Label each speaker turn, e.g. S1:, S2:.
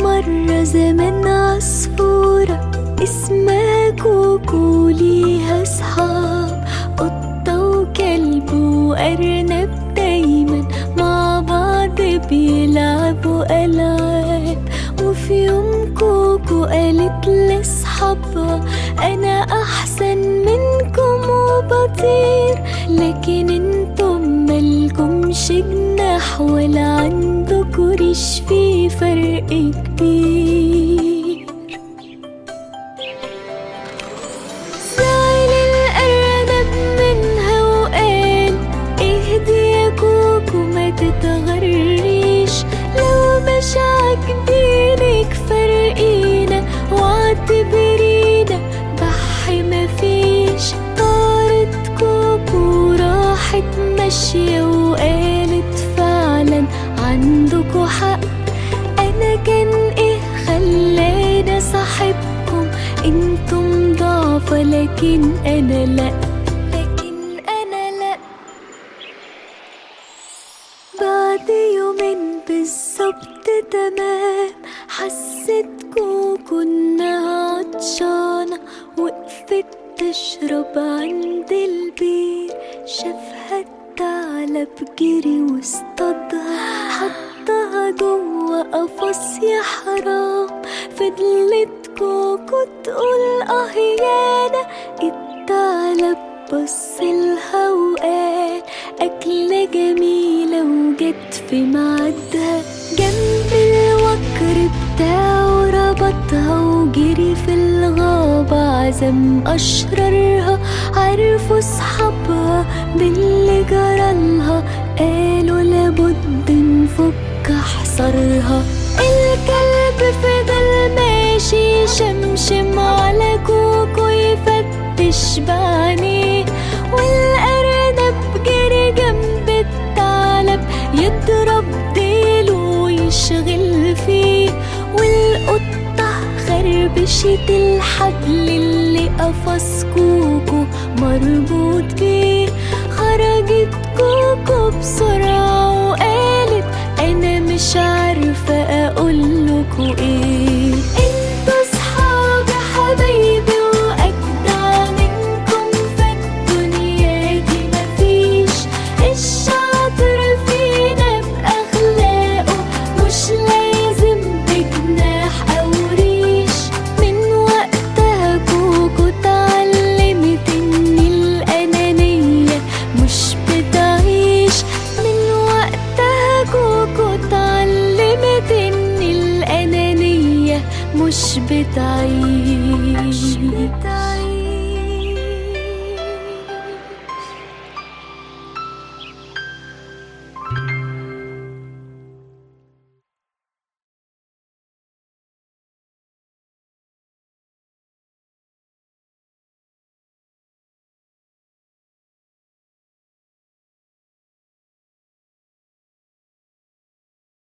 S1: مرة زمان عصفورة اسمها كوكو ليها صحاب قطة وكلب وأرنب دايما مع بعض بيلعبوا ألعاب وفي يوم كوكو قالت لأصحابها أنا أحسن منكم وبطير لكن انتم ملكمش جناح ولا عندكوا ريش في فرق كبير زعل الأرنب منها وقال اهدي يا كوكو ما تتغريش لو مش عاجبينك فرقينا واعتبرينا بحي مفيش طارت كوكو راحت ماشية وقالت فعلا عندكوا حق انا كان ايه خلاني صاحبكم انتم ضعفة لكن انا لا لكن انا لا بعد يومين بالظبط تمام حست كوكو انها عطشانة وقفت تشرب عند البير شافها الثعلب جري واصطادها حطها جوه قفص يا حرام فضلت كوكو تقول اه يانا الثعلب بصلها وقال أكلة جميلة وجت في ميعادها جنب الوكر بتاعه ربطها وجري في الغابة عزم أشرارها عرفوا صحابها باللي جرالها قالوا لابد نفك حصرها الكلب فضل ماشي شمشم على كوكو يفتش بعينيه والأرنب جري جنب الثعلب يضرب ديله ويشغل فيه والقطة خربشت الحبل اللي قفص كوكو مربوط بيه خرجت كوكو بسرعة وقالت أنا مش عارفة أقولكوا إيه انتوا صحابي حبايبي وأجدع منكم في الدنيا دي مفيش الشاطر فينا بأخلاقه مش لازم بجناح أو ريش من وقتها كوكو اتعلمت إن الأنانية مش بتعيش من وقتها كوكو اتعلمت إن الأنانية مش بتعيش